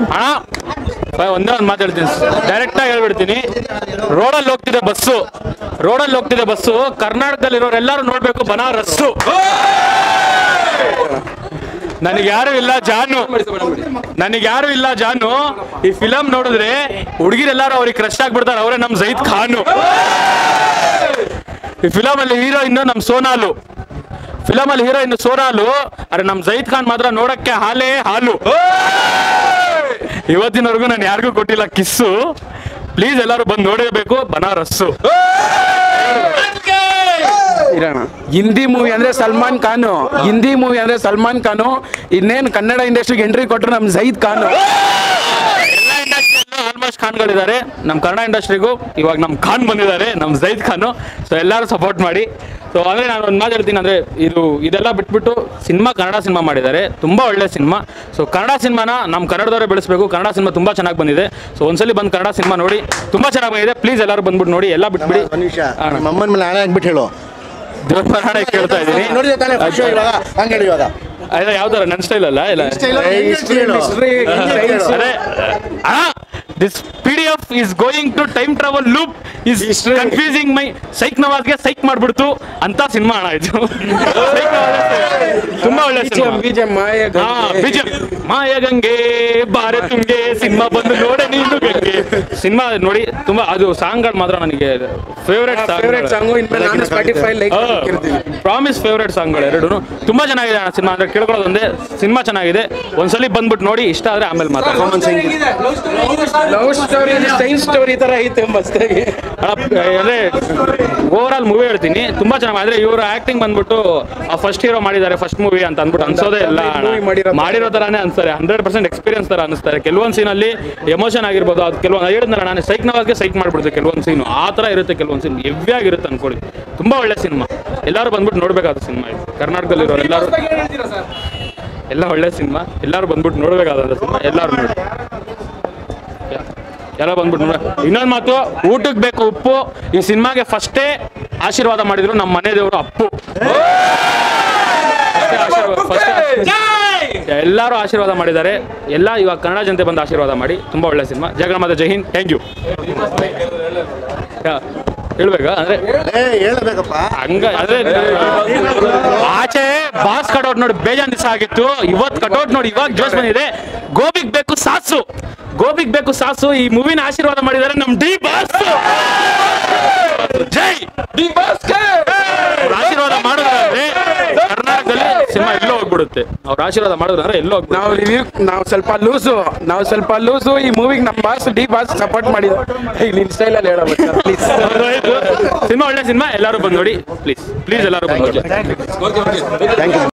ಅಣ್ಣ ಬೈ, ಒಂದೇ ಒಂದು ಮಾತು ಹೇಳ್ತೀನಿ ಡೈರೆಕ್ಟ್ ಆಗಿ ಹೇಳ್ಬಿಡ್ತೀನಿ ರೋಡಲ್ಲಿ ಹೋಗ್ತಿದೆ ಬಸ್ಸು ರೋಡಲ್ಲಿ ಹೋಗ್ತಿದೆ ಬಸ್ಸು ಕರ್ನಾಟಕದಲ್ಲಿರೋರು ಎಲ್ಲರೂ ನೋಡ್ಬೇಕು ಬನಾರಸ್ಸು ನನಗೆ ಯಾರು ಇಲ್ಲ ಜಾನು ನನಗೆ ಯಾರು ಇಲ್ಲ ಜಾನು ಈ ಫಿಲಂ ನೋಡಿದ್ರೆ ಹುಡುಗಿರೆಲ್ಲರೂ ಅವ್ರಿಗೆ ಕ್ರಶ್ ಆಗ್ಬಿಡ್ತಾರೆ ಅವರೇ ನಮ್ ಜೈದ್ ಖಾನು ಈ ಫಿಲಂ ಅಲ್ಲಿ ಹೀರೋಯಿನ್ ನಮ್ ಸೋನಾಲು ಫಿಲಂ ಅಲ್ಲಿ ಹೀರೋಯಿನ್ ಸೋನಾಲು ಅರೆ ನಮ್ ಜೈದ್ ಖಾನ್ ಮಾತ್ರ ನೋಡಕ್ಕೆ ಹಾಲೇ ಹಾಲು ಇವತ್ತಿನವರೆಗೂ ನಾನು ಯಾರಿಗೂ ಕೊಟ್ಟಿಲ್ಲ ಕಿಸ್ಸು ಪ್ಲೀಸ್ ಎಲ್ಲರೂ ಬಂದು ನೋಡಬೇಕು ಬನಾರಸ್ಸು ಇರೋಣ ಹಿಂದಿ ಮೂವಿ ಅಂದ್ರೆ ಸಲ್ಮಾನ್ ಖಾನ್ ಹಿಂದಿ ಮೂವಿ ಅಂದ್ರೆ ಸಲ್ಮಾನ್ ಖಾನ್ ಇನ್ನೇನು ಕನ್ನಡ ಇಂಡಸ್ಟ್ರಿಗೆ ಎಂಟ್ರಿ ಕೊಟ್ಟರು ನಮ್ ಜೈದ್ ಖಾನ್ ಎಲ್ಲ ಇಂಡಸ್ಟ್ರಿಯಲ್ಲೂ ಆಲ್ಮೋಸ್ಟ್ ಖಾನ್ಗಳಿದ್ದಾರೆ ನಮ್ಮ ಕನ್ನಡ ಇಂಡಸ್ಟ್ರಿಗೂ ಇವಾಗ ನಮ್ಮ ಖಾನ್ ಬಂದಿದ್ದಾರೆ ನಮ್ಮ ಜೈದ್ ಖಾನು ಸೊ ಎಲ್ಲರೂ ಸಪೋರ್ಟ್ ಮಾಡಿ ಸೊ ಅಂದರೆ ನಾನು ಒಂದು ಮಾತು ಹೇಳ್ತೀನಿ ಅಂದರೆ ಇದು ಇದೆಲ್ಲ ಬಿಟ್ಬಿಟ್ಟು ಸಿನಿಮಾ ಕನ್ನಡ ಸಿನಿಮಾ ಮಾಡಿದ್ದಾರೆ ತುಂಬ ಒಳ್ಳೆ ಸಿನಿಮಾ ಸೊ ಕನ್ನಡ ಸಿನಿಮಾನ ನಮ್ಮ ಕನ್ನಡದವರೇ ಬೆಳೆಸಬೇಕು ಕನ್ನಡ ಸಿನಿಮಾ ತುಂಬ ಚೆನ್ನಾಗಿ ಬಂದಿದೆ ಸೊ ಒಂದ್ಸಲಿ ಬಂದು ಕನ್ನಡ ಸಿನಿಮಾ ನೋಡಿ ತುಂಬ ಚೆನ್ನಾಗಿ ಬಂದಿದೆ ಪ್ಲೀಸ್ ಎಲ್ಲರೂ ಬಂದ್ಬಿಟ್ಟು ನೋಡಿ ಎಲ್ಲ ಬಿಟ್ಬಿಡಿ ಒಂದ್ ನಿಮಿಷ ನಿಮ್ಮ ಅಮ್ಮನ ಮೇಲೆ ಹಣ ಹಾಕ್ಬಿಟ್ಟು ಹೇಳು ದೇವ್ರ ಮರಾಣ ಕೇಳ್ತಾ ಇದ್ದೀನಿ ನೋಡಿದೆ ತಾನೇ ಖುಷಿ ಇವಾಗ ಹಂಗೆ ಹೇಳಿ ಇವಾಗ ಅದೇ ಯಾವ ಥರ ನನ್ನ ಸ್ಟೈಲ್ ಅಲ್ಲ ಇಲ್ಲ ಅರೆ this P D F is going to time travel loop is confusing my psych ನವಾಜ್ಗೆ ಸೈಕ್ ಮಾಡ್ಬಿಡ್ತು ಅಂತ ಸಿನಿಮಾ ಅಣ್ಣ ಇದು Psych ನವಾಜ್ ತುಂಬಾ ಒಳ್ಳೆ ಸಿನಿಮಾ ಬಿಜೆ ಮಾಯ ಹಾ ಬಿಜೆ ಮಾಯ ಗಂಗೆ ಬಾರೆ ತುಂಗೆ ಸಿನಿಮಾ ಬಂದು ನೋಡೆ ನೀನು ಗಂಗೆ ಸಿನಿಮಾ ನೋಡಿ ತುಂಬಾ ಅದು ಸಾಂಗ್ಗಳು ಮಾತ್ರ ನನಗೆ ಫೇವ್ರೆಟ್ ಫೇವ್ರೆಟ್ ಸಾಂಗು ಇನ್ಮೇಲೆ ನಾನು ಸ್ಪಾಟಿಫೈ ಲೈಕ್ ಪ್ರಾಮಿಸ್ ಫೇವ್ರೆಟ್ ಸಾಂಗ್ಗಳು ಎರಡು ತುಂಬಾ ಚೆನ್ನಾಗಿದೆ ಅಣ್ಣ ಸಿನಿಮಾ ಅಂದ್ರೆ ಕೇಳ್ಕೊಳ್ಳೋದೊಂದೇ ಸಿನಿಮಾ ಚೆನ್ನಾಗಿದೆ ಒಂದ್ಸಲಿ ಬಂದ್ಬಿಟ್ಟು ನೋಡಿ ಇಷ್ಟ ಆದ್ರೆ ಆಮೇಲೆ ಮಾತಾಡ ಲವ್ ಸ್ಟೋರಿ ಸೈನ್ಸ್ ಸ್ಟೋರಿ ತರ ಐತೆ ಮಸ್ತಾಗಿ ಅಂದ್ರೆ ಓವರ್ ಆಲ್ ಮೂವಿ ಹೇಳ್ತೀನಿ ತುಂಬಾ ಚೆನ್ನಾಗಿ ಆದ್ರೆ ಇವರು ಆಕ್ಟಿಂಗ್ ಬಂದ್ಬಿಟ್ಟು ಫಸ್ಟ್ ಹೀರೋ ಮಾಡಿದ್ದಾರೆ ಫಸ್ಟ್ ಮೂವಿ ಅಂತ ಅಂದ್ಬಿಟ್ಟು ಅನ್ಸೋದೇ ಇಲ್ಲ ಅಣ್ಣ. movie ಮಾಡಿರೋ- ಮಾಡಿರೋ ತರಾನೇ ಅನ್ಸ್ತಾರೆ ಹಂಡ್ರೆಡ್ ಪರ್ಸೆಂಟ್ ಎಕ್ಸ್ಪೀರಿಯನ್ಸ್ ತರ ಅನಿಸ್ತಾರೆ ಕೆಲವೊಂದು ಸೀನಲ್ಲಿ ಎಮೋಷನ್ ಆಗಿರ್ಬೋದು ಅದು ಕೆಲವೊಂದು ಹೇಳಿದ್ನಲ್ಲ ನಾನು ಸೈಕ್ ನವಾಗೆ ಸೈಕ್ ಮಾಡ್ಬಿಡುತ್ತೆ ಕೆಲವೊಂದು ಸೀನು ಆ ಥರ ಇರುತ್ತೆ ಕೆಲವೊಂದು ಸೀನ್ ಹೆವಿ ಆಗಿರುತ್ತೆ ಅನ್ಕೊಳ್ಳಿ ತುಂಬಾ ಒಳ್ಳೆ ಸಿನಿಮಾ ಎಲ್ಲರೂ ಬಂದ್ಬಿಟ್ಟು ನೋಡ್ಬೇಕಾದ ಸಿನಿಮಾ ಇದು ಕರ್ನಾಟಕದಲ್ಲಿರೋರು ಎಲ್ಲರೂ ಎಲ್ಲ ಒಳ್ಳೆ ಸಿನಿಮಾ ಎಲ್ಲರೂ ಬಂದ್ಬಿಟ್ಟು ನೋಡ್ಬೇಕಾದ ಸಿನಿಮಾ ಎಲ್ಲರೂ ನೋಡಿ ಎಲ್ಲ ಬಂದ್ಬಿಟ್ಟು ನೋಡ ಇನ್ನೊಂದು ಮಾತು ಊಟಕ್ಕೆ ಬೇಕು ಉಪ್ಪು ಈ ಸಿನಿಮಾಗೆ ಫಸ್ಟೇ ಆಶೀರ್ವಾದ ಮಾಡಿದ್ರು ನಮ್ಮ ಮನೆ ದೇವರು ಅಪ್ಪು ಅಷ್ಟೇ ಆಶೀರ್ವಾದ ಫಸ್ಟ್ ಎಲ್ಲರೂ ಆಶೀರ್ವಾದ ಮಾಡಿದ್ದಾರೆ ಎಲ್ಲ ಇವಾಗ ಕನ್ನಡ ಜನತೆ ಬಂದು ಆಶೀರ್ವಾದ ಮಾಡಿ ತುಂಬಾ ಒಳ್ಳೆ ಸಿನಿಮಾ ಜಗನ್ಮಾತೆ ಜೈ ಹಿಂದ್ ಥ್ಯಾಂಕ್ ಯು ಹೇಳ್ಬೇಕಾ ಅಂದ್ರೆ ಏ ಹೇಳಬೇಕಪ್ಪ ಹಂಗ ಅಂದ್ರೆ ಆಚೆ ಬಾಸ್ ಕಟೌಟ್ ನೋಡಿ ಬೇಜಾನ್ ದಿವಸ ಆಗಿತ್ತು ಇವತ್ ಕಟೌಟ್ ನೋಡಿ ಇವಾಗ ಜೋಶ್ ಬಂದಿದೆ ಗೋಬಿಗ್ ಬೇಕು ಸಾಸು ಗೋಬಿಗ್ ಬೇಕು ಸಾಸು ಈ ಮೂವಿನ ಆಶೀರ್ವಾದ ಮಾಡಿದ್ದಾರೆ ನಮ್ ಡಿ ಬಾಸ್ ಜೈ ಡಿ ಬಾಸ್ ಅವ್ರ ಆಶೀರ್ವಾದ ಮಾಡಿದ್ರೆ ಕರ್ನಾಟಕದಲ್ಲಿ ಸಿನಿಮಾ ಎಲ್ಲೋ ಹೋಗ್ಬಿಡುತ್ತೆ ಅವ್ರ ಆಶೀರ್ವಾದ ಮಾಡಿದ್ರೆ ಎಲ್ಲೋ ಹೋಗ್ಬಿಡುತ್ತೆ ನಾವು ರಿವ್ಯೂ ನಾವು ಸ್ವಲ್ಪ ಲೂಸು ನಾವು ಸ್ವಲ್ಪ ಲೂಸು ಈ ಮೂವಿಗೆ ನಮ್ಮ ಬಾಸ್ ಡಿ ಬಾಸ್ ಸಪೋರ್ಟ್ ಮಾಡಿದ್ರು ಈಗ ನಿನ್ ಸ್ಟೈಲಲ್ಲಿ ಹೇಳೋ ಪ್ಲೀಸ್ ಸಿನಿಮಾ ಒಳ್ಳೆ ಸಿನಿಮಾ ಎಲ್ಲರೂ ಬಂದು ನೋಡಿ ಪ್ಲೀಸ್ ಪ್ಲೀಸ್ ಎಲ್ಲರೂ ಬಂದು ನೋಡಿ ಥ್ಯಾಂಕ್ ಯು